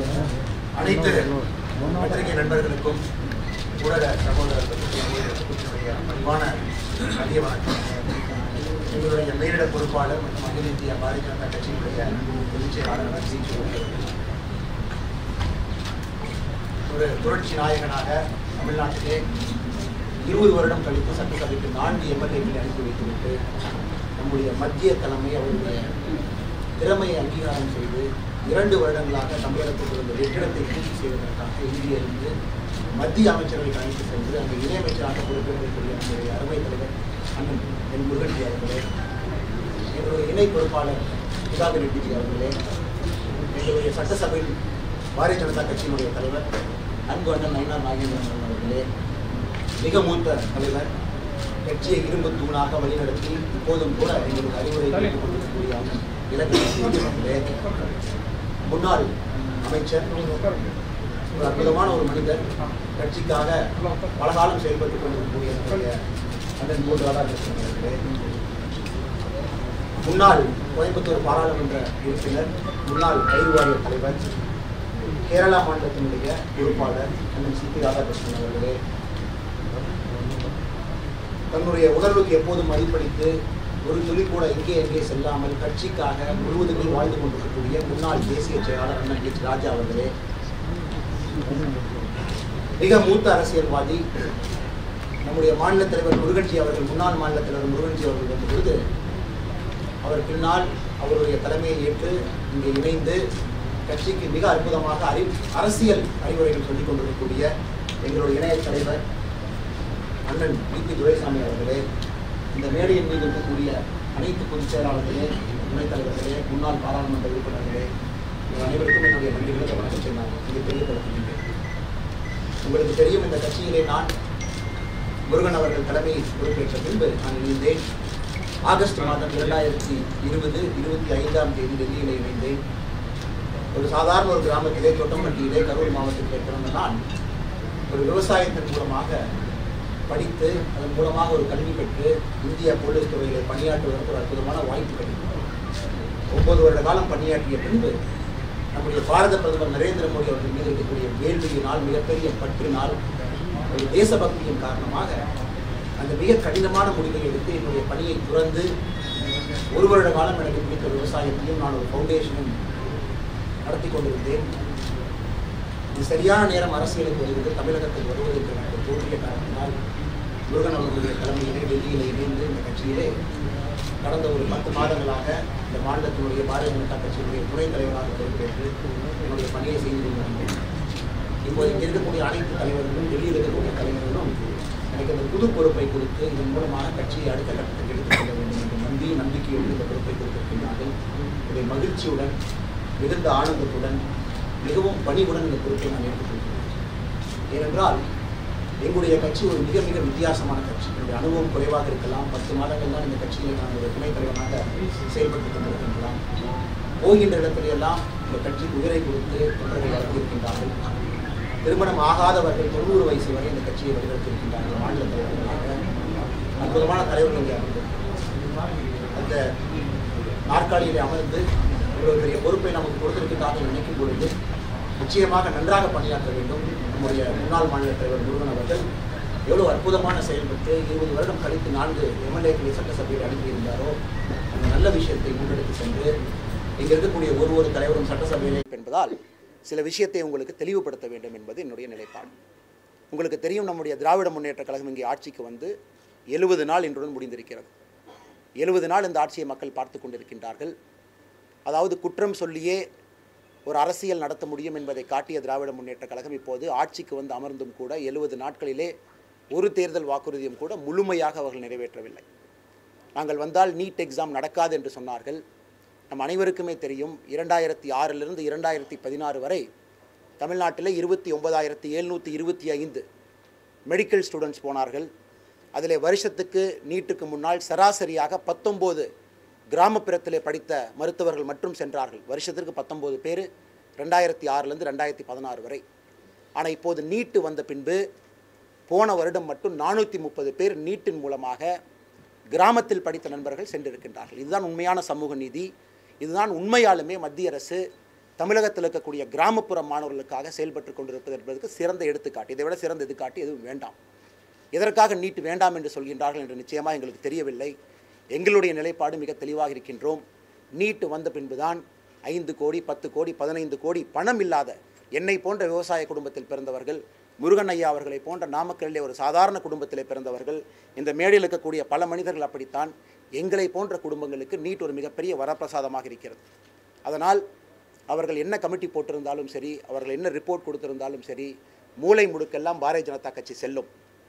அனைத்து பத்திரிகை நண்பர்களுக்கும் ஊடக சகோதரர்களுக்கும் என்னுடைய அன்பான மதிய வணக்கம் எங்களுடைய மேலிட பொறுப்பாளர் மற்றும் அகில இந்திய பாரதிய ஜனதா கட்சியினுடைய பொதுச் செயலாளர் சி ஒரு புரட்சி நாயகனாக தமிழ்நாட்டிலே இருபது வருடம் கழித்து சட்டசபைக்கு நான்கு எம்எல்ஏக்களை அனுப்பி வைத்துவிட்டு நம்முடைய மத்திய தலைமை அவருடைய திறமையை அங்கீகாரம் செய்து இரண்டு வருடங்களாக தமிழகத்தில் இருந்த வெற்றிடத்தை பூர்த்தி செய்வதற்காக இந்தியிலிருந்து மத்திய அமைச்சரவைக்கு அழைத்து சென்று அங்கு இணையமைச்சராக பொறுப்பேற்கக்கூடிய நம்முடைய அருமை தலைவர் அண்ணன் என் முருகன்ஜி அவர்களே எங்களுடைய இணை பொறுப்பாளர் சுதாகர் ரெட்டிஜி அவர்களே எங்களுடைய சட்டசபையில் பாரதிய ஜனதா கட்சியினுடைய தலைவர் அன்பு அண்ணன் நயினார் நாகேந்திரன் அவர்களே மிக மூத்த தலைவர் கட்சியை இரும்பு தூணாக வழிநடத்தி இப்போதும் கூட எங்களுக்கு அறிவுரை கொடுத்துக் கொண்டிருக்கக்கூடிய அண்ணன் இலக்கண அவர்களே முன்னாள் அமைச்சர் ஒரு அற்புதமான ஒரு மனிதர் கட்சிக்காக பல காலம் செயல்பட்டுக் கொண்டிருக்கக்கூடிய நம்முடைய அண்ணன் மூன்று ராதாகிருஷ்ணன் அவர்களே முன்னாள் கோயம்புத்தூர் பாராளுமன்ற உறுப்பினர் முன்னாள் ரயில் வாரிய தலைவர் கேரளா மாநிலத்தினுடைய பொறுப்பாளர் அண்ணன் சி பி ராதாகிருஷ்ணன் அவர்களே தன்னுடைய உணர்வுக்கு எப்போதும் மதிப்பளித்து ஒரு துளி கூட இங்கே எங்கே செல்லாமல் கட்சிக்காக முழுவதுமே வாழ்ந்து கொண்டிருக்கக்கூடிய முன்னாள் தேசிய செயலாளர் அண்ணன் எச் ராஜா அவர்களே மிக மூத்த அரசியல்வாதி நம்முடைய மாநில தலைவர் முருகன்ஜி அவர்கள் முன்னாள் மாநில தலைவர் முருகன்ஜி அவர்கள் வந்த பொழுது அவர் பின்னால் அவருடைய தலைமையை ஏற்று இங்கே இணைந்து கட்சிக்கு மிக அற்புதமாக அறி அரசியல் அறிவுரைகள் சொல்லிக் கொண்டிருக்கக்கூடிய எங்களுடைய இணைய தலைவர் அண்ணன் பி பி துரைசாமி அவர்களே இந்த மேடையின் மீது இருக்கக்கூடிய அனைத்து பொதுச் செயலாளர்களே துணைத் தலைவர்களே முன்னாள் பாராளுமன்ற உறுப்பினர்களே உங்கள் அனைவருக்கும் என்னுடைய நன்றிகளை வணக்கம் நான் இங்கே தெரியப்படுத்துகின்றேன் உங்களுக்கு தெரியும் இந்த கட்சியிலே நான் முருகன் அவர்கள் தலைமை பொறுப்பேற்ற பின்பு நான் இணைந்தேன் ஆகஸ்ட் மாதம் இரண்டாயிரத்தி இருபது இருபத்தி ஐந்தாம் தேதி டெல்லியில் இணைந்தேன் ஒரு சாதாரண ஒரு கிராமத்திலே தொட்டம்பட்டியிலே கரூர் மாவட்டத்தில் பிறந்த நான் ஒரு விவசாயத்தின் மூலமாக படித்து அதன் மூலமாக ஒரு கல்வி பெற்று இந்திய போலீஸ் துறையிலே பணியாற்றுவதற்கு ஒரு அற்புதமான வாய்ப்பு கிடைக்கும் ஒன்பது வருட காலம் பணியாற்றிய பின்பு நம்முடைய பாரத பிரதமர் நரேந்திர மோடி அவர்கள் மீது இருக்கக்கூடிய வேள்வியினால் மிகப்பெரிய பற்றினால் ஒரு தேசபக்தியின் காரணமாக அந்த மிக கடினமான முடிவை எடுத்து என்னுடைய பணியை துறந்து ஒரு வருட காலம் எனக்கு பிடித்த விவசாயத்தையும் நான் ஒரு ஃபவுண்டேஷனும் நடத்தி கொண்டிருந்தேன் இது சரியான நேரம் அரசியலுக்கு வருவது தமிழகத்தில் வருவதற்கு எனக்கு தோன்றிய காரணத்தினால் முருகன் அவர்களுடைய தலைமையிலே டெல்லியில் இணைந்து இந்த கட்சியிலே கடந்த ஒரு பத்து மாதங்களாக இந்த மாநிலத்தினுடைய பாரதிய ஜனதா கட்சியினுடைய துணைத் தலைவராக பொறுப்பேற்று என்னுடைய பணியை செய்து கொண்டிருந்தேன் இப்போது இங்கே இருக்கக்கூடிய அனைத்து தலைவர்களும் டெல்லியில் இருக்கக்கூடிய தலைவர்களும் எனக்கு இந்த புது பொறுப்பை கொடுத்து இதன் மூலமாக கட்சியை அடுத்த கட்டத்துக்கு எடுத்துச் செல்ல வேண்டும் என்று நம்பி நம்பிக்கையோடு இந்த பொறுப்பை கொடுத்திருக்கின்றார்கள் இதை மகிழ்ச்சியுடன் மிகுந்த ஆனந்தத்துடன் மிகவும் பணிவுடன் இந்த பொறுப்பை நான் ஏற்றுக்கொள்கிறேன் ஏனென்றால் எங்களுடைய கட்சி ஒரு மிக மிக வித்தியாசமான கட்சி என்னுடைய அனுபவம் குறைவாக இருக்கலாம் பத்து மாதங்கள் தான் இந்த கட்சியில் நான் ஒரு துணைத் தலைவராக செயல்பட்டு கொண்டிருக்கின்றலாம் போகின்ற இடத்திலெல்லாம் இந்த கட்சிக்கு உயிரை கொடுத்து தொண்டர்கள் வளர்த்திருக்கின்றார்கள் திருமணம் ஆகாதவர்கள் தொண்ணூறு வயசு வரை இந்த கட்சியை வழிநடத்தியிருக்கின்றார்கள் மாநில தலைவர்களாக அற்புதமான தலைவர்கள் இங்கே அமர்ந்திருக்கிறார்கள். அந்த நாற்காலியிலே அமர்ந்து இவ்வளவு பெரிய பொறுப்பை நமக்கு கொடுத்திருக்கிறார்கள் நினைக்கும் பொழுது நிச்சயமாக நன்றாக பணியாற்ற வேண்டும் நம்முடைய முன்னாள் மாநில தலைவர் முருகன் அவர்கள் எவ்வளவு அற்புதமான செயல்பட்டு இருபது வருடம் கழித்து நான்கு எம்எல்ஏக்களை சட்டசபையில் அனுப்பியிருந்தாரோ அந்த நல்ல விஷயத்தை முன்னெடுத்து சென்று இங்கே இருக்கக்கூடிய ஒரு ஒரு தலைவரும் சட்டசபையிலே என்பதால் சில விஷயத்தை உங்களுக்கு தெளிவுபடுத்த வேண்டும் என்பது என்னுடைய நிலைப்பாடு உங்களுக்கு தெரியும் நம்முடைய திராவிட முன்னேற்ற கழகம் இங்கே ஆட்சிக்கு வந்து எழுபது நாள் இன்றுடன் முடிந்திருக்கிறது எழுபது நாள் இந்த ஆட்சியை மக்கள் பார்த்து கொண்டிருக்கின்றார்கள் அதாவது குற்றம் சொல்லியே ஒரு அரசியல் நடத்த முடியும் என்பதை காட்டிய திராவிட முன்னேற்ற கழகம் இப்போது ஆட்சிக்கு வந்து அமர்ந்தும் கூட எழுபது நாட்களிலே ஒரு தேர்தல் வாக்குறுதியும் கூட முழுமையாக அவர்கள் நிறைவேற்றவில்லை நாங்கள் வந்தால் நீட் எக்ஸாம் நடக்காது என்று சொன்னார்கள் நம் அனைவருக்குமே தெரியும் இரண்டாயிரத்தி ஆறிலிருந்து இரண்டாயிரத்தி பதினாறு வரை தமிழ்நாட்டில் இருபத்தி ஒன்பதாயிரத்தி எழுநூற்றி இருபத்தி ஐந்து மெடிக்கல் ஸ்டூடெண்ட்ஸ் போனார்கள் அதில் வருஷத்துக்கு நீட்டுக்கு முன்னால் சராசரியாக பத்தொம்போது கிராமப்புறத்திலே படித்த மருத்துவர்கள் மட்டும் சென்றார்கள் வருஷத்திற்கு பத்தொம்போது பேர் ரெண்டாயிரத்தி ஆறுலேருந்து ரெண்டாயிரத்தி பதினாறு வரை ஆனால் இப்போது நீட்டு வந்த பின்பு போன வருடம் மட்டும் நானூற்றி முப்பது பேர் நீட்டின் மூலமாக கிராமத்தில் படித்த நண்பர்கள் சென்றிருக்கின்றார்கள் இதுதான் உண்மையான சமூக நீதி இதுதான் உண்மையாலுமே மத்திய அரசு தமிழகத்தில் இருக்கக்கூடிய கிராமப்புற மாணவர்களுக்காக செயல்பட்டு கொண்டிருப்பது என்பதற்கு சிறந்த எடுத்துக்காட்டு இதை விட சிறந்த எடுத்துக்காட்டு எதுவும் வேண்டாம் எதற்காக நீட் வேண்டாம் என்று சொல்கின்றார்கள் என்று நிச்சயமாக எங்களுக்கு தெரியவில்லை எங்களுடைய நிலைப்பாடு மிக தெளிவாக இருக்கின்றோம் நீட் வந்த பின்புதான் ஐந்து கோடி பத்து கோடி பதினைந்து கோடி பணம் இல்லாத என்னை போன்ற விவசாய குடும்பத்தில் பிறந்தவர்கள் முருகன் ஐயா அவர்களை போன்ற நாமக்கல்லிலே ஒரு சாதாரண குடும்பத்திலே பிறந்தவர்கள் இந்த மேடையில் இருக்கக்கூடிய பல மனிதர்கள் அப்படித்தான் எங்களை போன்ற குடும்பங்களுக்கு நீட் ஒரு மிகப்பெரிய வரப்பிரசாதமாக இருக்கிறது அதனால் அவர்கள் என்ன கமிட்டி போட்டிருந்தாலும் சரி அவர்கள் என்ன ரிப்போர்ட் கொடுத்திருந்தாலும் சரி மூளை முடுக்கெல்லாம் பாரதிய ஜனதா கட்சி செல்லும்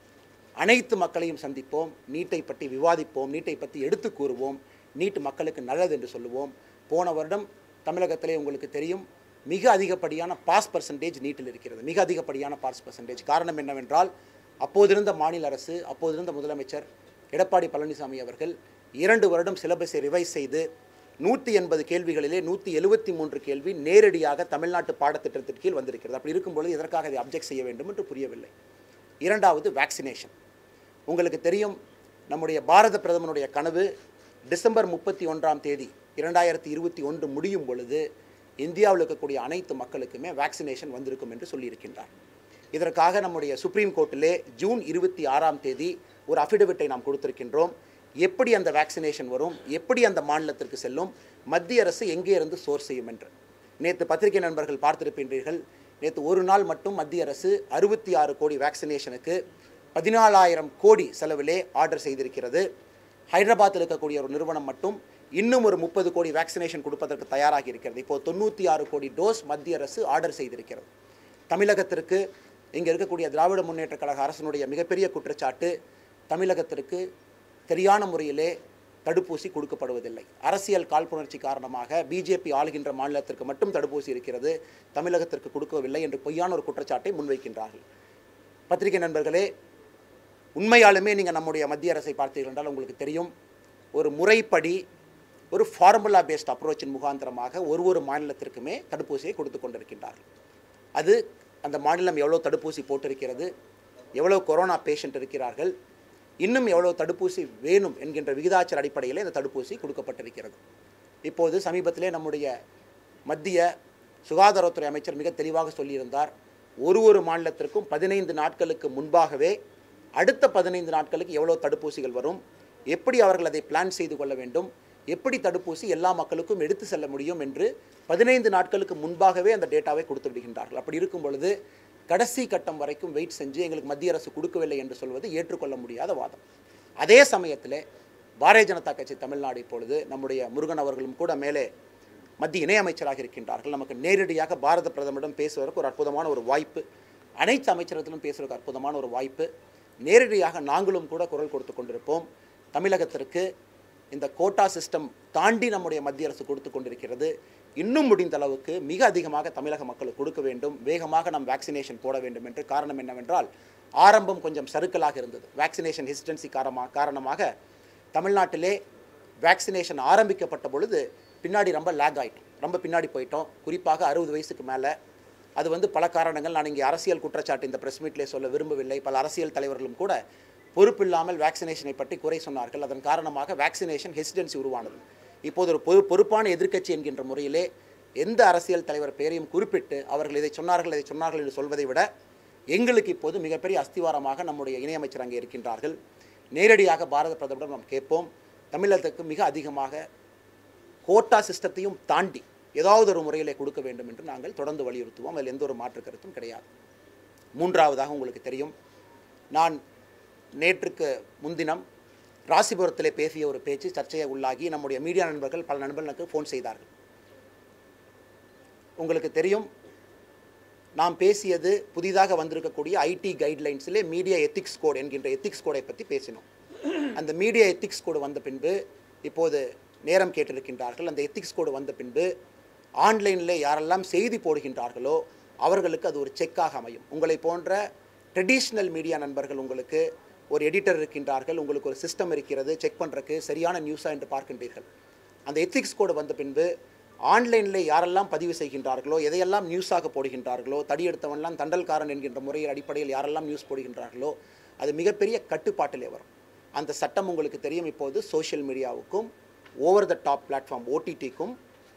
அனைத்து மக்களையும் சந்திப்போம் நீட்டை பற்றி விவாதிப்போம் நீட்டை பற்றி எடுத்து கூறுவோம் நீட் மக்களுக்கு நல்லது என்று சொல்லுவோம் போன வருடம் தமிழகத்திலே உங்களுக்கு தெரியும் மிக அதிகப்படியான பாஸ் பர்சன்டேஜ் நீட்டில் இருக்கிறது மிக அதிகப்படியான பாஸ் பர்சன்டேஜ் காரணம் என்னவென்றால் அப்போதிருந்த மாநில அரசு அப்போதிருந்த முதலமைச்சர் எடப்பாடி பழனிசாமி அவர்கள் இரண்டு வருடம் சிலபஸை ரிவைஸ் செய்து நூற்றி எண்பது கேள்விகளிலே நூற்றி எழுபத்தி மூன்று கேள்வி நேரடியாக தமிழ்நாட்டு பாடத்திட்டத்தின் கீழ் வந்திருக்கிறது அப்படி இருக்கும்பொழுது எதற்காக அதை அப்ஜெக்ட் செய்ய வேண்டும் என்று புரியவில்லை இரண்டாவது வேக்சினேஷன் உங்களுக்கு தெரியும் நம்முடைய பாரத பிரதமருடைய கனவு டிசம்பர் முப்பத்தி ஒன்றாம் தேதி இரண்டாயிரத்தி இருபத்தி ஒன்று முடியும் பொழுது இந்தியாவில் இருக்கக்கூடிய அனைத்து மக்களுக்குமே வேக்சினேஷன் வந்திருக்கும் என்று சொல்லியிருக்கின்றார் இதற்காக நம்முடைய சுப்ரீம் கோர்ட்டிலே ஜூன் இருபத்தி ஆறாம் தேதி ஒரு அஃபிடவிட்டை நாம் கொடுத்திருக்கின்றோம் எப்படி அந்த வேக்சினேஷன் வரும் எப்படி அந்த மாநிலத்திற்கு செல்லும் மத்திய அரசு எங்கே இருந்து சோர்ஸ் செய்யும் என்று நேற்று பத்திரிகை நண்பர்கள் பார்த்திருக்கின்றீர்கள் நேற்று ஒரு நாள் மட்டும் மத்திய அரசு அறுபத்தி ஆறு கோடி வேக்சினேஷனுக்கு பதினாலாயிரம் கோடி செலவிலே ஆர்டர் செய்திருக்கிறது ஹைதராபாத்தில் இருக்கக்கூடிய ஒரு நிறுவனம் மட்டும் இன்னும் ஒரு முப்பது கோடி வேக்சினேஷன் கொடுப்பதற்கு தயாராகி இருக்கிறது இப்போ தொண்ணூற்றி ஆறு கோடி டோஸ் மத்திய அரசு ஆர்டர் செய்திருக்கிறது தமிழகத்திற்கு இங்கே இருக்கக்கூடிய திராவிட முன்னேற்றக் கழக அரசனுடைய மிகப்பெரிய குற்றச்சாட்டு தமிழகத்திற்கு சரியான முறையிலே தடுப்பூசி கொடுக்கப்படுவதில்லை அரசியல் காழ்ப்புணர்ச்சி காரணமாக பிஜேபி ஆளுகின்ற மாநிலத்திற்கு மட்டும் தடுப்பூசி இருக்கிறது தமிழகத்திற்கு கொடுக்கவில்லை என்று பொய்யான ஒரு குற்றச்சாட்டை முன்வைக்கின்றார்கள் பத்திரிகை நண்பர்களே உண்மையாலுமே நீங்கள் நம்முடைய மத்திய அரசை பார்த்தீர்கள் என்றால் உங்களுக்கு தெரியும் ஒரு முறைப்படி ஒரு ஃபார்முலா பேஸ்ட் அப்ரோச்சின் முகாந்திரமாக ஒரு ஒரு மாநிலத்திற்குமே தடுப்பூசியை கொடுத்து கொண்டிருக்கின்றார்கள் அது அந்த மாநிலம் எவ்வளோ தடுப்பூசி போட்டிருக்கிறது எவ்வளோ கொரோனா பேஷண்ட் இருக்கிறார்கள் இன்னும் எவ்வளோ தடுப்பூசி வேணும் என்கின்ற விகிதாச்சார அடிப்படையில் இந்த தடுப்பூசி கொடுக்கப்பட்டிருக்கிறது இப்போது சமீபத்திலே நம்முடைய மத்திய சுகாதாரத்துறை அமைச்சர் மிக தெளிவாக சொல்லியிருந்தார் ஒரு ஒரு மாநிலத்திற்கும் பதினைந்து நாட்களுக்கு முன்பாகவே அடுத்த பதினைந்து நாட்களுக்கு எவ்வளோ தடுப்பூசிகள் வரும் எப்படி அவர்கள் அதை பிளான் செய்து கொள்ள வேண்டும் எப்படி தடுப்பூசி எல்லா மக்களுக்கும் எடுத்து செல்ல முடியும் என்று பதினைந்து நாட்களுக்கு முன்பாகவே அந்த டேட்டாவை கொடுத்து விடுகின்றார்கள் அப்படி இருக்கும் பொழுது கடைசி கட்டம் வரைக்கும் வெயிட் செஞ்சு எங்களுக்கு மத்திய அரசு கொடுக்கவில்லை என்று சொல்வது ஏற்றுக்கொள்ள முடியாத வாதம் அதே சமயத்தில் பாரதிய ஜனதா கட்சி தமிழ்நாடு இப்பொழுது நம்முடைய முருகன் அவர்களும் கூட மேலே மத்திய இணையமைச்சராக இருக்கின்றார்கள் நமக்கு நேரடியாக பாரத பிரதமரிடம் பேசுவதற்கு ஒரு அற்புதமான ஒரு வாய்ப்பு அனைத்து அமைச்சரத்திலும் பேசுவதற்கு அற்புதமான ஒரு வாய்ப்பு நேரடியாக நாங்களும் கூட குரல் கொடுத்து கொண்டிருப்போம் தமிழகத்திற்கு இந்த கோட்டா சிஸ்டம் தாண்டி நம்முடைய மத்திய அரசு கொடுத்து கொண்டிருக்கிறது இன்னும் முடிந்த அளவுக்கு மிக அதிகமாக தமிழக மக்களுக்கு கொடுக்க வேண்டும் வேகமாக நாம் வேக்சினேஷன் போட வேண்டும் என்று காரணம் என்னவென்றால் ஆரம்பம் கொஞ்சம் சறுக்கலாக இருந்தது வேக்சினேஷன் ஹிஸ்டன்சி காரணமாக காரணமாக தமிழ்நாட்டிலே வேக்சினேஷன் ஆரம்பிக்கப்பட்ட பொழுது பின்னாடி ரொம்ப லேக் ஆகிட்டோம் ரொம்ப பின்னாடி போயிட்டோம் குறிப்பாக அறுபது வயசுக்கு மேலே அது வந்து பல காரணங்கள் நான் இங்கே அரசியல் குற்றச்சாட்டு இந்த ப்ரெஸ் மீட்லேயே சொல்ல விரும்பவில்லை பல அரசியல் தலைவர்களும் கூட பொறுப்பில்லாமல் வேக்சினேஷனை பற்றி குறை சொன்னார்கள் அதன் காரணமாக வேக்சினேஷன் ஹெசிடென்சி உருவானது இப்போது ஒரு பொறு பொறுப்பான எதிர்க்கட்சி என்கின்ற முறையிலே எந்த அரசியல் தலைவர் பெயரையும் குறிப்பிட்டு அவர்கள் இதை சொன்னார்கள் இதை சொன்னார்கள் என்று சொல்வதை விட எங்களுக்கு இப்போது மிகப்பெரிய அஸ்திவாரமாக நம்முடைய இணையமைச்சர் அங்கே இருக்கின்றார்கள் நேரடியாக பாரத பிரதமரிடம் நாம் கேட்போம் தமிழகத்துக்கு மிக அதிகமாக கோட்டா சிஸ்டத்தையும் தாண்டி ஏதாவது ஒரு முறையிலே கொடுக்க வேண்டும் என்று நாங்கள் தொடர்ந்து வலியுறுத்துவோம் அதில் எந்த ஒரு மாற்று கருத்தும் கிடையாது மூன்றாவதாக உங்களுக்கு தெரியும் நான் நேற்றுக்கு முன்தினம் ராசிபுரத்திலே பேசிய ஒரு பேச்சு சர்ச்சையை உள்ளாகி நம்முடைய மீடியா நண்பர்கள் பல நண்பர்களுக்கு ஃபோன் செய்தார்கள் உங்களுக்கு தெரியும் நாம் பேசியது புதிதாக வந்திருக்கக்கூடிய ஐடி கைட்லைன்ஸிலே மீடியா எத்திக்ஸ் கோட் என்கின்ற எத்திக்ஸ் கோடை பற்றி பேசினோம் அந்த மீடியா எத்திக்ஸ் கோடு வந்த பின்பு இப்போது நேரம் கேட்டிருக்கின்றார்கள் அந்த எத்திக்ஸ் கோடு வந்த பின்பு ஆன்லைனில் யாரெல்லாம் செய்தி போடுகின்றார்களோ அவர்களுக்கு அது ஒரு செக்காக அமையும் உங்களை போன்ற ட்ரெடிஷ்னல் மீடியா நண்பர்கள் உங்களுக்கு ஒரு எடிட்டர் இருக்கின்றார்கள் உங்களுக்கு ஒரு சிஸ்டம் இருக்கிறது செக் பண்ணுறக்கு சரியான நியூஸாக என்று பார்க்கின்றீர்கள் அந்த எத்திக்ஸ் கோடு வந்த பின்பு ஆன்லைனில் யாரெல்லாம் பதிவு செய்கின்றார்களோ எதையெல்லாம் நியூஸாக போடுகின்றார்களோ தடியெடுத்தவன்லாம் தண்டல்காரன் என்கின்ற முறையில் அடிப்படையில் யாரெல்லாம் நியூஸ் போடுகின்றார்களோ அது மிகப்பெரிய கட்டுப்பாட்டிலே வரும் அந்த சட்டம் உங்களுக்கு தெரியும் இப்போது சோஷியல் மீடியாவுக்கும் ஓவர் த டாப் பிளாட்ஃபார்ம் ஓடிடிக்கும்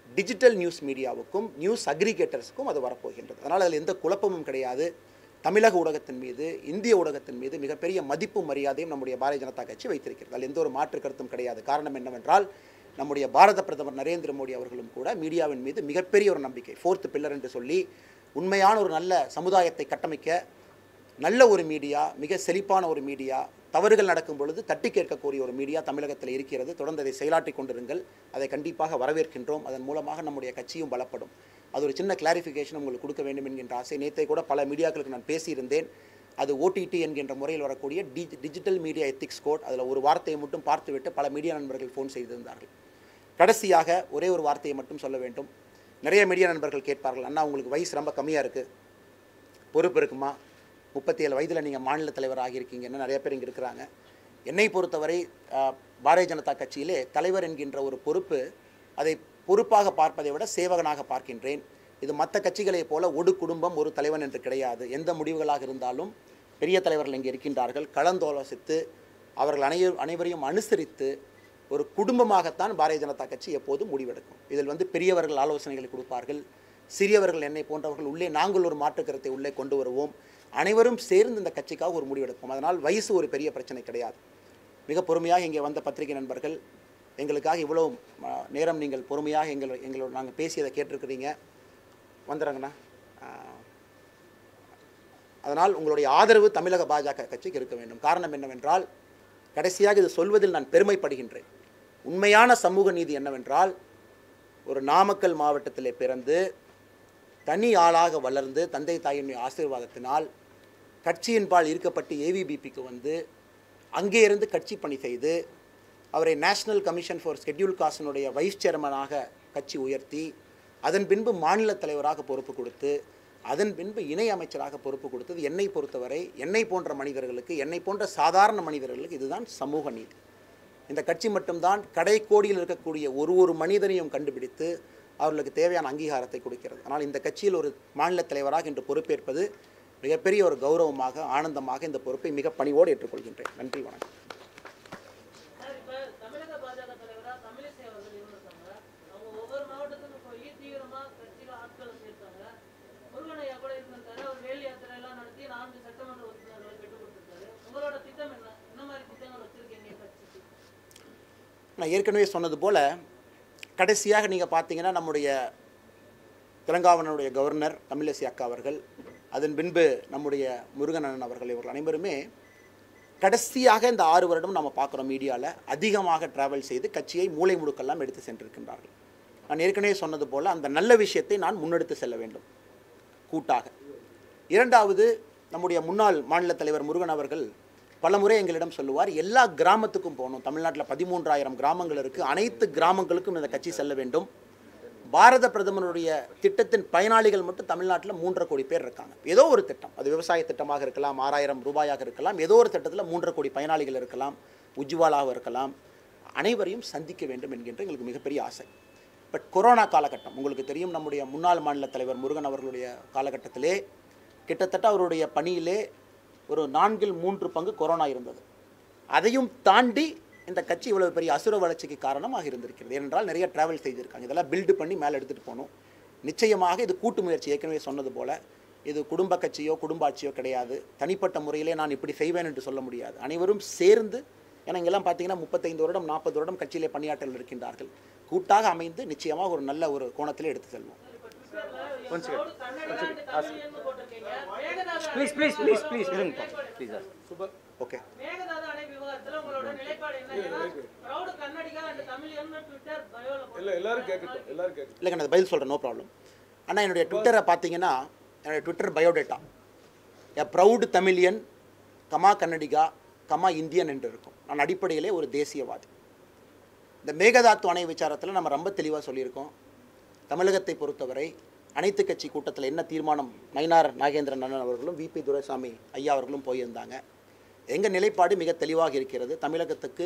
டிஜிட்டல் நியூஸ் மீடியாவுக்கும் நியூஸ் அக்ரிகேட்டர்ஸுக்கும் அது வரப்போகின்றது அதனால் அதில் எந்த குழப்பமும் கிடையாது தமிழக ஊடகத்தின் மீது இந்திய ஊடகத்தின் மீது மிகப்பெரிய மதிப்பும் மரியாதையும் நம்முடைய பாரதிய ஜனதா கட்சி வைத்திருக்கிறது அதில் எந்த ஒரு மாற்று கருத்தும் கிடையாது காரணம் என்னவென்றால் நம்முடைய பாரத பிரதமர் நரேந்திர மோடி அவர்களும் கூட மீடியாவின் மீது மிகப்பெரிய ஒரு நம்பிக்கை ஃபோர்த் பில்லர் என்று சொல்லி உண்மையான ஒரு நல்ல சமுதாயத்தை கட்டமைக்க நல்ல ஒரு மீடியா மிக செழிப்பான ஒரு மீடியா தவறுகள் நடக்கும் பொழுது தட்டி கேட்கக்கூடிய ஒரு மீடியா தமிழகத்தில் இருக்கிறது தொடர்ந்து அதை செயலாற்றி கொண்டிருங்கள் அதை கண்டிப்பாக வரவேற்கின்றோம் அதன் மூலமாக நம்முடைய கட்சியும் பலப்படும் அது ஒரு சின்ன கிளாரிஃபிகேஷன் உங்களுக்கு கொடுக்க வேண்டும் என்கின்ற ஆசை நேற்றை கூட பல மீடியாக்களுக்கு நான் பேசியிருந்தேன் அது ஓடிடி என்கின்ற முறையில் வரக்கூடிய D digital media ethics code அதில் ஒரு வார்த்தையை மட்டும் பார்த்துவிட்டு பல மீடியா நண்பர்கள் ஃபோன் செய்திருந்தார்கள் கடைசியாக ஒரே ஒரு வார்த்தையை மட்டும் சொல்ல வேண்டும் நிறைய மீடியா நண்பர்கள் கேட்பார்கள் அண்ணா உங்களுக்கு வயசு ரொம்ப கம்மியாக இருக்குது பொறுப்பு இருக்குமா முப்பத்தி ஏழு வயதில் நீங்கள் மாநில தலைவர் ஆகியிருக்கீங்கன்னு நிறைய பேர் இங்கே இருக்கிறாங்க என்னை பொறுத்தவரை அஹ், பாரதிய ஜனதா கட்சியிலே தலைவர் என்கின்ற ஒரு பொறுப்பு அதை பொறுப்பாக பார்ப்பதை விட சேவகனாக பார்க்கின்றேன் இது மற்ற கட்சிகளைப் போல ஒரு குடும்பம் ஒரு தலைவன் என்று கிடையாது எந்த முடிவுகளாக இருந்தாலும் பெரிய தலைவர்கள் இங்கே இருக்கின்றார்கள் கலந்தாலோசித்து அவர்கள் அனைவ அனைவரையும் அனுசரித்து ஒரு குடும்பமாகத்தான் பாரதிய ஜனதா கட்சி எப்போதும் முடிவெடுக்கும் இதில் வந்து பெரியவர்கள் ஆலோசனைகளை கொடுப்பார்கள் சிறியவர்கள் என்னை போன்றவர்கள் உள்ளே நாங்கள் ஒரு மாற்றுக் கருத்தை உள்ளே கொண்டு வருவோம் அனைவரும் சேர்ந்து இந்த கட்சிக்காக ஒரு முடிவெடுப்போம் அதனால் வயசு ஒரு பெரிய பிரச்சனை கிடையாது மிக பொறுமையாக இங்கே வந்த பத்திரிகை நண்பர்கள் எங்களுக்காக இவ்வளோ ம, நேரம் நீங்கள் பொறுமையாக எங்கள் எங்களோட நாங்கள் பேசியதை கேட்டிருக்கிறீங்க வந்துடுறேங்கண்ணா ஆ, அதனால் உங்களுடைய ஆதரவு தமிழக பாஜக கட்சிக்கு இருக்க வேண்டும் காரணம் என்னவென்றால் கடைசியாக இது சொல்வதில் நான் பெருமைப்படுகின்றேன் உண்மையான சமூக நீதி என்னவென்றால் ஒரு நாமக்கல் மாவட்டத்திலே பிறந்து தனி ஆளாக வளர்ந்து தந்தை தாயினுடைய ஆசீர்வாதத்தினால் கட்சியின்பால் ஈர்க்கப்பட்டு ஏவிபிபிக்கு வந்து அங்கே இருந்து கட்சி பணி செய்து அவரை நேஷனல் கமிஷன் ஃபார் ஸ்கெட்யூல் காஸ்டினுடைய வைஸ் சேர்மனாக கட்சி உயர்த்தி அதன் பின்பு மாநில தலைவராக பொறுப்பு கொடுத்து அதன் பின்பு இணை அமைச்சராக பொறுப்பு கொடுத்தது என்னை பொறுத்தவரை என்னை போன்ற மனிதர்களுக்கு என்னை போன்ற சாதாரண மனிதர்களுக்கு இதுதான் சமூக நீதி இந்த கட்சி மட்டும்தான் கடைக்கோடியில் இருக்கக்கூடிய ஒரு ஒரு மனிதனையும் கண்டுபிடித்து அவர்களுக்கு தேவையான அங்கீகாரத்தை கொடுக்கிறது ஆனால் இந்த கட்சியில் ஒரு மாநில தலைவராக இன்று பொறுப்பேற்பது மிகப்பெரிய ஒரு கௌரவமாக ஆனந்தமாக இந்த பொறுப்பை மிக பணிவோடு ஏற்றுக்கொள்கின்றேன் நன்றி வணக்கம் சார், இப்ப தமிழக பாஜக தலைவரா தமிழிசை அவர்கள் இருந்திருக்காங்க. அவங்க ஒவ்வொரு மாவட்டத்துக்கும் போய் தீவிரமா கட்சியில ஆட்களை சேர்த்தாங்க. முருகனையா கூட இருந்திருக்காரு. அவர் வேல் யாத்திரை எல்லாம் நடத்தி நான்கு சட்டமன்ற உறுப்பினர்களை பெற்றுக் கொடுத்திருக்காரு. உங்களோட திட்டம் என்ன என்ன மாதிரி திட்டங்கள் வச்சிருக்கீங்க கட்சிக்கு நான் ஏற்கனவே சொன்னது போல் கடைசியாக நீங்கள் பார்த்தீங்கன்னா நம்முடைய தெலங்கானாவுடைய கவர்னர் தமிழிசை அக்கா அவர்கள் அதன் பின்பு நம்முடைய முருகன் அண்ணன் அவர்கள் இவர்கள் அனைவருமே கடைசியாக இந்த ஆறு வருடம் நம்ம பார்க்குறோம் மீடியாவில் அதிகமாக டிராவல் செய்து கட்சியை மூளை முடுக்கெல்லாம் எடுத்து சென்றிருக்கின்றார்கள் நான் ஏற்கனவே சொன்னது போல் அந்த நல்ல விஷயத்தை நான் முன்னெடுத்து செல்ல வேண்டும் கூட்டாக இரண்டாவது நம்முடைய முன்னாள் மாநில தலைவர் முருகன் அவர்கள் பலமுறை எங்களிடம் சொல்லுவார் எல்லா கிராமத்துக்கும் போகணும் தமிழ்நாட்டில் பதிமூன்றாயிரம் கிராமங்கள் இருக்குது அனைத்து கிராமங்களுக்கும் இந்த கட்சி செல்ல வேண்டும் பாரத பிரதமருடைய திட்டத்தின் பயனாளிகள் மட்டும் தமிழ்நாட்டில் மூன்றரை கோடி பேர் இருக்காங்க ஏதோ ஒரு திட்டம் அது விவசாய திட்டமாக இருக்கலாம் ஆறாயிரம் ரூபாயாக இருக்கலாம் ஏதோ ஒரு திட்டத்தில் மூன்றரை கோடி பயனாளிகள் இருக்கலாம் உஜ்வாலாக இருக்கலாம் அனைவரையும் சந்திக்க வேண்டும் என்கின்ற எங்களுக்கு மிகப்பெரிய ஆசை பட் கொரோனா காலகட்டம் உங்களுக்கு தெரியும் நம்முடைய முன்னாள் மாநில தலைவர் முருகன் அவர்களுடைய காலகட்டத்திலே கிட்டத்தட்ட அவருடைய பணியிலே ஒரு நான்கில் மூன்று பங்கு கொரோனா இருந்தது அதையும் தாண்டி இந்த கட்சி இவ்வளவு பெரிய அசுர வளர்ச்சிக்கு காரணமாக இருந்திருக்கிறது ஏனென்றால் நிறைய டிராவல் செய்திருக்காங்க இதெல்லாம் பில்டு பண்ணி மேலே எடுத்துகிட்டு போகணும் நிச்சயமாக இது கூட்டு முயற்சி ஏற்கனவே சொன்னது போல இது குடும்ப கட்சியோ குடும்ப ஆட்சியோ கிடையாது தனிப்பட்ட முறையிலே நான் இப்படி செய்வேன் என்று சொல்ல முடியாது அனைவரும் சேர்ந்து ஏன்னா இங்கெல்லாம் பார்த்தீங்கன்னா முப்பத்தைந்து வருடம் நாற்பது வருடம் கட்சியிலே பணியாற்றல் இருக்கின்றார்கள் கூட்டாக அமைந்து நிச்சயமாக ஒரு நல்ல ஒரு கோணத்திலே எடுத்து செல்வோம் One second. போட்டிருக்கீங்க Mekedatu please please please please இருங்க ப்ளீஸ் சார் ஓகே மேகதாது அணை விவகாரத்துல உங்களோட நிலைப்பாடு என்ன ஏன்னா proud கன்னடிகா and தமிழியன்னு ட்விட்டர் பயோல இல்ல எல்லாரும் கேட்கட்டும் எல்லாரும் கேட்கட்டும் இல்லைங்க நான் பதில் சொல்கிறேன் நோ ப்ராப்ளம் ஆனால் என்னுடைய ட்விட்டரை பார்த்தீங்கன்னா என்னுடைய Twitter biodata a proud Tamilian comma Kannadiga comma Indian என்று இருக்கும் நான் அடிப்படையிலே ஒரு தேசியவாதி இந்த மேகதாத்து அணை விசாரத்தில் நம்ம ரொம்ப தெளிவாக சொல்லியிருக்கோம் தமிழகத்தை பொறுத்தவரை அனைத்து கட்சி கூட்டத்தில் என்ன தீர்மானம் நயினார் நாகேந்திரன் அண்ணன் அவர்களும் விபி துரைசாமி ஐயா அவர்களும் போயிருந்தாங்க எங்கள் நிலைப்பாடு மிக தெளிவாக இருக்கிறது தமிழகத்துக்கு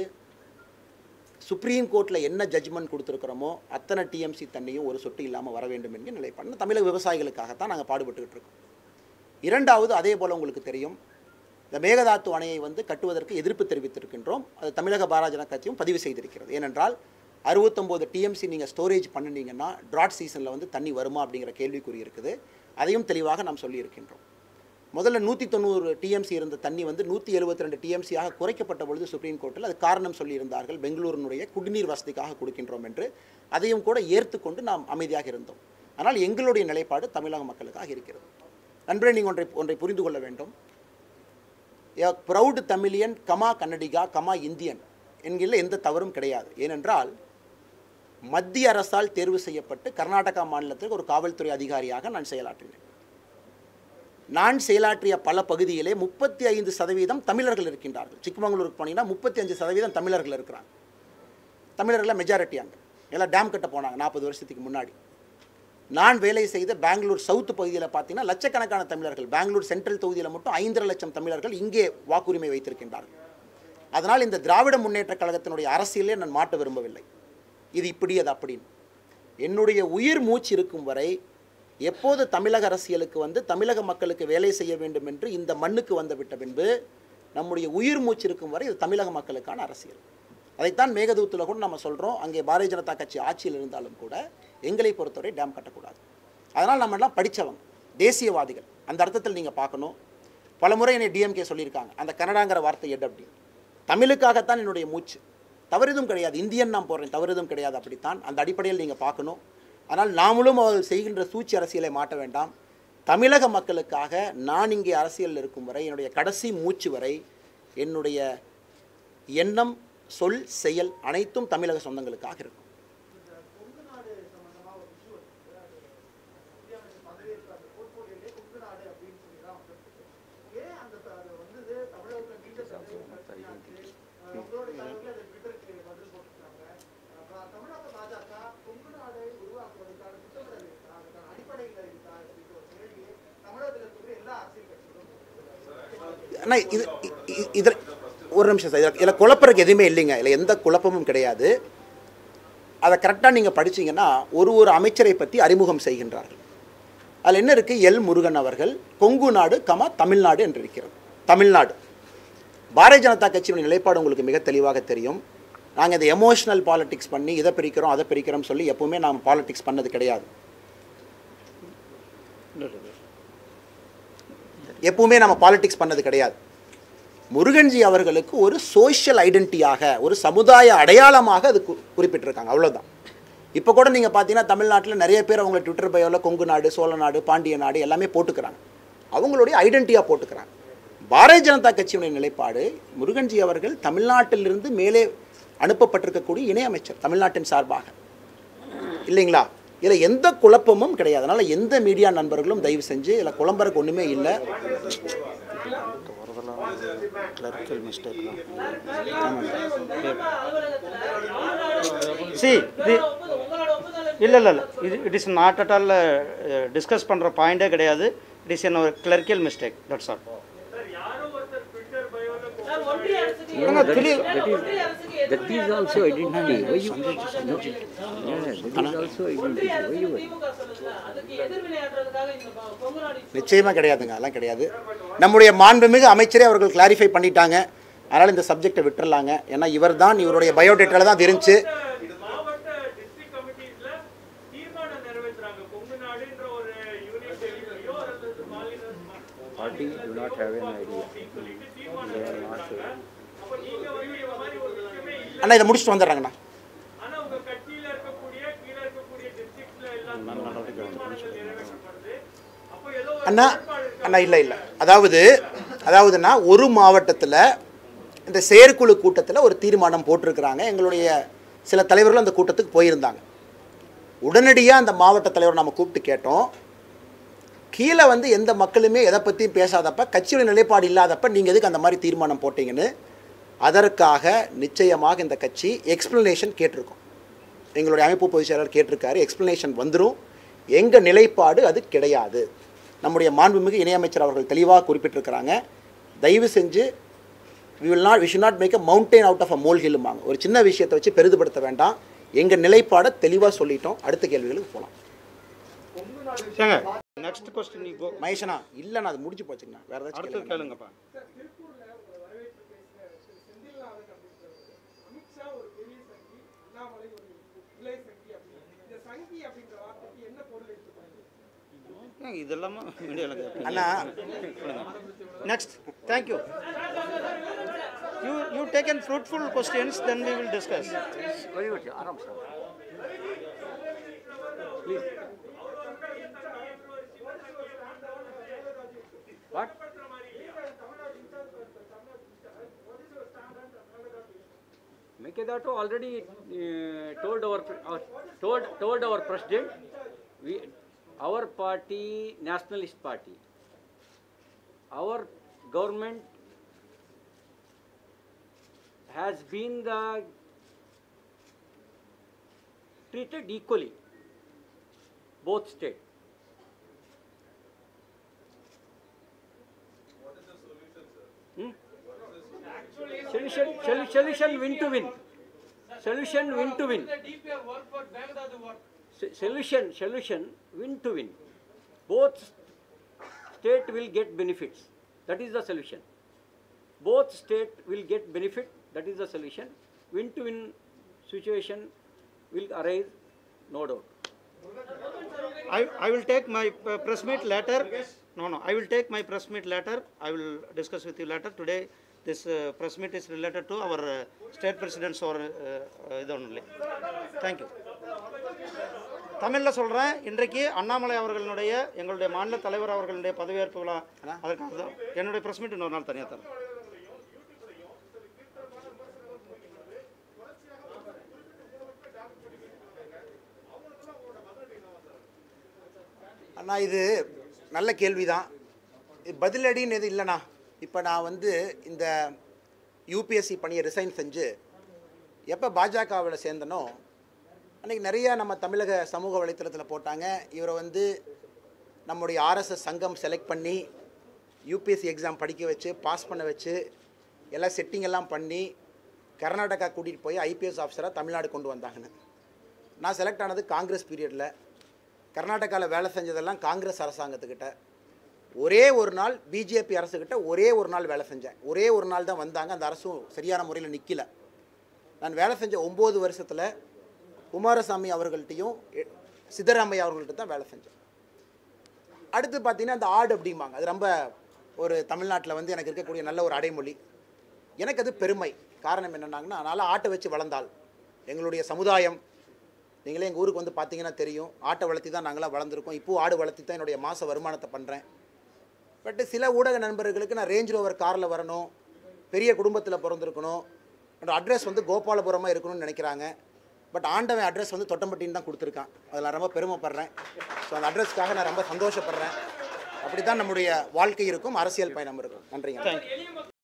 சுப்ரீம் கோர்ட்டில் என்ன ஜட்ஜ்மெண்ட் கொடுத்துருக்குறோமோ அத்தனை டிஎம்சி தண்ணியும் ஒரு சொட்டு இல்லாமல் வர வேண்டும் என்கிற நிலைப்பாடு தமிழக விவசாயிகளுக்காகத்தான் நாங்கள் பாடுபட்டுக்கிட்டு இருக்கோம் இரண்டாவது அதே போல் உங்களுக்கு தெரியும் இந்த மேகதாத்து அணையை வந்து கட்டுவதற்கு எதிர்ப்பு தெரிவித்திருக்கின்றோம் அது தமிழக பாரதிய ஜனதா கட்சியும் பதிவு செய்திருக்கிறது ஏனென்றால் அறுபத்தொம்போது டிஎம்சி நீங்கள் ஸ்டோரேஜ் பண்ணினீங்கன்னா ட்ராட் சீசனில் வந்து தண்ணி வருமா அப்படிங்கிற கேள்விக்குறி இருக்குது அதையும் தெளிவாக நாம் சொல்லியிருக்கின்றோம் முதல்ல நூற்றி தொண்ணூறு டிஎம்சி இருந்த தண்ணி வந்து நூற்றி எழுபத்தி ரெண்டு டிஎம்சியாக குறைக்கப்பட்ட பொழுது சுப்ரீம் கோர்ட்டில் அது காரணம் சொல்லியிருந்தார்கள் பெங்களூரினுடைய குடிநீர் வசதிக்காக கொடுக்கின்றோம் என்று அதையும் கூட ஏற்றுக்கொண்டு நாம் அமைதியாக இருந்தோம் ஆனால் எங்களுடைய நிலைப்பாடு தமிழக மக்களுக்காக இருக்கிறது நண்பரே நீங்கள் ஒன்றை ஒன்றை புரிந்து கொள்ள வேண்டும் a proud Tamilian comma Kannadiga comma Indian என்கிற எந்த தவறும் கிடையாது ஏனென்றால் மத்திய அரசால் தேர்வு செய்யப்பட்டு கர்நாடகா மாநிலத்திற்கு ஒரு காவல்துறை அதிகாரியாக நான் செயலாற்றினேன் நான் செயலாற்றிய பல பகுதியிலே முப்பத்தி ஐந்து சதவீதம் தமிழர்கள் இருக்கின்றார்கள் சிக்மங்களூருக்கு போனீங்கன்னா முப்பத்தி அஞ்சு சதவீதம் தமிழர்கள் இருக்கிறாங்க தமிழர்கள் மெஜாரிட்டி அங்கே எல்லாம் டேம் கட்ட போனாங்க நாற்பது வருஷத்துக்கு முன்னாடி நான் வேலை செய்த பெங்களூர் சவுத் பகுதியில் பார்த்தீங்கன்னா லட்சக்கணக்கான தமிழர்கள் பெங்களூர் சென்ட்ரல் தொகுதியில் மட்டும் ஐந்தரை லட்சம் தமிழர்கள் இங்கே வாக்குரிமை வைத்திருக்கின்றார்கள் அதனால் இந்த திராவிட முன்னேற்ற கழகத்தினுடைய அரசியலே நான் மாட்ட விரும்பவில்லை இது இப்படி அது அப்படின்னு என்னுடைய உயிர் மூச்சு இருக்கும் வரை எப்போது தமிழக அரசியலுக்கு வந்து தமிழக மக்களுக்கு வேலை செய்ய வேண்டும் என்று இந்த மண்ணுக்கு வந்து விட்ட பின்பு நம்முடைய உயிர் மூச்சு இருக்கும் வரை இது தமிழக மக்களுக்கான அரசியல் அதைத்தான் மேகதூத்தில் கூட நம்ம சொல்கிறோம் அங்கே பாரதிய ஜனதா கட்சி ஆட்சியில் இருந்தாலும் கூட எங்களை பொறுத்தவரை டேம் கட்டக்கூடாது அதனால் நம்ம எல்லாம் படித்தவங்க தேசியவாதிகள் அந்த அர்த்தத்தில் நீங்கள் பார்க்கணும் பலமுறை என்னை டிஎம்கே சொல்லியிருக்காங்க அந்த கன்னடாங்கிற வார்த்தை எடு அப்படி தமிழுக்காகத்தான் என்னுடைய மூச்சு தவறுதும் கிடையாது இந்தியன் நான் போடுறேன் தவறுதும் கிடையாது அப்படித்தான் அந்த அடிப்படையில் நீங்கள் பார்க்கணும் ஆனால் நாமளும் அவர்கள் செய்கின்ற சூழ்ச்சி அரசியலை மாட்ட வேண்டாம் தமிழக மக்களுக்காக நான் இங்கே அரசியலில் இருக்கும் வரை என்னுடைய கடைசி மூச்சு வரை என்னுடைய எண்ணம் சொல் செயல் அனைத்தும் தமிழக சொந்தங்களுக்காக இருக்கும் அண்ணா இது இதில் ஒரு நிமிஷம் சார் இதில் குழப்பறதுக்கு எதுவுமே இல்லைங்க இதில் எந்த குழப்பமும் கிடையாது அதை கரெக்டாக நீங்கள் படிச்சீங்கன்னா ஒரு ஒரு அமைச்சரை பற்றி அறிமுகம் செய்கின்றார்கள் அதில் என்ன இருக்குது எல் முருகன் அவர்கள் கொங்கு நாடு கமா தமிழ்நாடு என்று இருக்கிறது தமிழ்நாடு பாரதிய ஜனதா கட்சியினுடைய நிலைப்பாடு உங்களுக்கு மிக தெளிவாக தெரியும் நாங்கள் இந்த எமோஷனல் பாலிடிக்ஸ் பண்ணி இதை பிரிக்கிறோம் அதை பிரிக்கிறோம் சொல்லி எப்பவுமே நாம் பாலிடிக்ஸ் பண்ணது கிடையாது எப்பவுமே நம்ம பாலிடிக்ஸ் பண்ணது கிடையாது முருகன்ஜி அவர்களுக்கு ஒரு சோஷியல் ஐடென்டிட்டியாக ஒரு சமுதாய அடையாளமாக அது கு- குறிப்பிட்டிருக்காங்க அவ்வளோதான் இப்போ கூட நீங்கள் பார்த்தீங்கன்னா தமிழ்நாட்டில் நிறைய பேர் அவங்க ட்விட்டர் பயோவில் கொங்கு நாடு சோழ நாடு பாண்டிய நாடு எல்லாமே போட்டுக்கிறாங்க அவங்களுடைய ஐடென்டிட்டியாக போட்டுக்கிறாங்க பாரதிய ஜனதா கட்சியினுடைய நிலைப்பாடு முருகன்ஜி அவர்கள் தமிழ்நாட்டிலிருந்து மேலே அனுப்பப்பட்டிருக்கக்கூடிய இணையமைச்சர் தமிழ்நாட்டின் சார்பாக இல்லைங்களா இதில் எந்த குழப்பமும் கிடையாது அதனால் எந்த மீடியா நண்பர்களும் தயவு செஞ்சு இதில் குழம்புறதுக்கு ஒன்றுமே இல்லை கிளர்க்கல் மிஸ்டேக் See, the, ஒப்புதல் உங்களோட ஒப்புதல் இல்லை இல்லை இல்லை இது it is not at all discuss பண்ணுற பாயிண்டே கிடையாது இட் இஸ் என் ஒரு clerical mistake that's all sir, ஒன்றிய அரசுக்கு இல்லைங்க, தெளிவு- சார், ஒன்றிய அரசுக்கு That எதிர்ப்பு is also identity. Why you? ஒன்றிய No. Yeah, that is also identity. Why அரசுக்கு you? திமுக சொல்லுது அதுக்கு எதிர்வினையாற்றுறதுக்காக இந்த ப- கொங்கு நாடு நிச்சயமாக கிடையாதுங்க அதெல்லாம் கிடையாது நம்முடைய மாண்புமிகு அமைச்சரே அவர்கள் கிளாரிஃபை பண்ணிட்டாங்க அதனால் இந்த சப்ஜெக்டை விட்டுறலாங்க ஏன்னா இவர் தான் இவருடைய பயோடேட்டாவில் தான் அது இருந்துச்சு மாவட்ட டிஸ்ட்ரிக்ட் கமிட்டிஸ்ல தீர்மானம் நிறைவேற்றுறாங்க கொங்கு நாடுன்ற ஒரு யூனியன் டெரிட்டரியோ அல்லது மாநில Party do not have an idea. சொல்லிட்டு தீர்மானம் நிறைவேற்றுறாங்க அப்ப நீங்க வந்து இந்த மாதிரி ஒரு விஷயமே இல்ல அண்ணா இதை முடிச்சுட்டு வந்துடுறாங்கண்ணா ஆனா உங்க கட்சியில இருக்கக்கூடிய கீழ இருக்கக்கூடிய டிஸ்ட்ரிக்ட்ல எல்லாம் தீர்மானங்கள் நிறைவேற்றப்படுது அப்போ ஏதோ ஒரு அண்ணா ஏற்பாடு இருக்கா? அண்ணா இல்லை இல்லை அதாவது அதாவதுண்ணா ஒரு மாவட்டத்தில் இந்த செயற்குழு கூட்டத்தில் ஒரு தீர்மானம் போட்டிருக்கிறாங்க எங்களுடைய சில தலைவர்கள் அந்த கூட்டத்துக்கு போயிருந்தாங்க உடனடியாக அந்த மாவட்ட தலைவர் நம்ம கூப்பிட்டு கேட்டோம் கீழே வந்து எந்த மக்களுமே எதை பற்றியும் பேசாதப்ப கட்சியோட நிலைப்பாடு இல்லாதப்ப நீங்கள் எதுக்கு அந்த மாதிரி தீர்மானம் போட்டீங்கன்னு அதற்காக நிச்சயமாக இந்த கட்சி எக்ஸ்ப்ளனேஷன் கேட்டிருக்கோம் எங்களுடைய அமைப்பு பொதுச் செயலாளர் கேட்டிருக்காரு எக்ஸ்ப்ளனேஷன் வந்துடும் எங்கள் நிலைப்பாடு அது கிடையாது நம்முடைய மாண்புமிகு இணையமைச்சர் அவர்கள் தெளிவாக குறிப்பிட்டிருக்கிறாங்க தயவு செஞ்சு we will not we should not make a mountain out of a mole ஹில்லுமாங்க ஒரு சின்ன விஷயத்தை வச்சு பெரிதுபடுத்த வேண்டாம் எங்கள் நிலைப்பாடை தெளிவாக சொல்லிட்டோம் அடுத்த கேள்விகளுக்கு போகலாம் ஏங்க நெக்ஸ்ட் கொஸ்டின் நீ கோ மகேஷனா இல்லைண்ணா அது முடிஞ்சு போச்சுங்கண்ணா வேறு ஏதாச்சும் அடுத்து கேளுங்க. கேளுங்கப்பா அமித்ஷா ஒரு பெரிய சங்கி அண்ணாமலை ஒரு ஏன் இதெல்லாமா மீடியாவில் அண்ணா Next, thank you. You, you taken fruitful questions, then we will discuss. Very good, Aram sir. Please. What? Mekedato already uh, told our, our told told our president, we our party nationalist party, our government has been the treated equally, both state. Hmm? Solution, solu- solution win to win. Solution win to win. The DPR work for Baghdad work. S- Solution, solution win to win. Both state will get benefits. That is the solution. Both state will get benefit. That is the solution. Win to win situation will arise, no doubt. I, I will take my uh, press meet later. No, no, I will take my press meet later. I will discuss with you later. Today, this uh, press meet is related to our uh, state presidents or uh, uh, இது only. Thank you. தமிழில் சொல்கிறேன் இன்றைக்கு அண்ணாமலை அவர்களுடைய எங்களுடைய மாநில தலைவர் அவர்களுடைய பதவியேற்பு விழா அதற்காக தான் என்னுடைய ப்ரெஸ் மீட் இன்னொரு நாள் தனியாக தரேன் அண்ணா இது நல்ல கேள்வி தான் பதிலடின்னு எது இல்லைண்ணா இப்போ நான் வந்து இந்த யூபிஎஸ்சி பணியை ரிசைன் செஞ்சு எப்போ பாஜகவில் சேர்ந்தனோ அன்றைக்கி நிறைய நம்ம தமிழக சமூக வலைத்தளத்தில் போட்டாங்க இவரை வந்து நம்முடைய ஆர்எஸ்எஸ் சங்கம் செலக்ட் பண்ணி யூபிஎஸ்சி எக்ஸாம் படிக்க வச்சு பாஸ் பண்ண வச்சு எல்லாம் செட்டிங் எல்லாம் பண்ணி கர்நாடகா கூட்டிகிட்டு போய் ஐபிஎஸ் ஆஃபீஸராக தமிழ்நாடு கொண்டு வந்தாங்கன்னு நான் செலக்ட் ஆனது காங்கிரஸ் பீரியடில் கர்நாடகாவில் வேலை செஞ்சதெல்லாம் காங்கிரஸ் அரசாங்கத்துக்கிட்ட ஒரே ஒரு நாள் பிஜேபி அரசுக்கிட்ட ஒரே ஒரு நாள் வேலை செஞ்சேன் ஒரே ஒரு நாள் தான் வந்தாங்க அந்த அரசும் சரியான முறையில் நிற்கல நான் வேலை செஞ்ச ஒம்பது வருஷத்தில் குமாரசாமி அவர்கள்ட்டையும் எ- சித்தராமையா அவர்கள்ட்ட தான் வேலை செஞ்சேன் அடுத்து பார்த்தீங்கன்னா அந்த ஆடு அப்படிம்பாங்க அது ரொம்ப ஒரு தமிழ்நாட்டில் வந்து எனக்கு இருக்கக்கூடிய நல்ல ஒரு அடைமொழி எனக்கு அது பெருமை காரணம் என்னன்னாங்கன்னா அதனால் ஆட்டை வச்சு வளர்ந்தால் எங்களுடைய சமுதாயம் நீங்களே எங்கள் ஊருக்கு வந்து பார்த்தீங்கன்னா தெரியும் ஆட்டை வளர்த்தி தான் நாங்களாம் வளர்ந்துருக்கோம் இப்போ ஆடு வளர்த்தி தான் என்னுடைய மாத வருமானத்தை பண்ணுறேன் பட் சில ஊடக நண்பர்களுக்கு நான் ரேஞ்ச் ரோவர் காரில் வரணும் பெரிய குடும்பத்தில் பிறந்திருக்கணும் என்னோட அட்ரஸ் வந்து கோபாலபுரமாக இருக்கணும்னு நினைக்கிறாங்க பட் ஆண்டவன் அட்ரஸ் வந்து தொட்டம்பட்டின்னு தான் கொடுத்துருக்கான் அதில் நான் ரொம்ப பெருமைப்படுறேன் ஸோ அந்த அட்ரஸ்க்காக நான் ரொம்ப சந்தோஷப்படுறேன் அப்படி தான் நம்முடைய வாழ்க்கை இருக்கும் அரசியல் பயணம் இருக்கும் நன்றிங்க Thank you. எளிய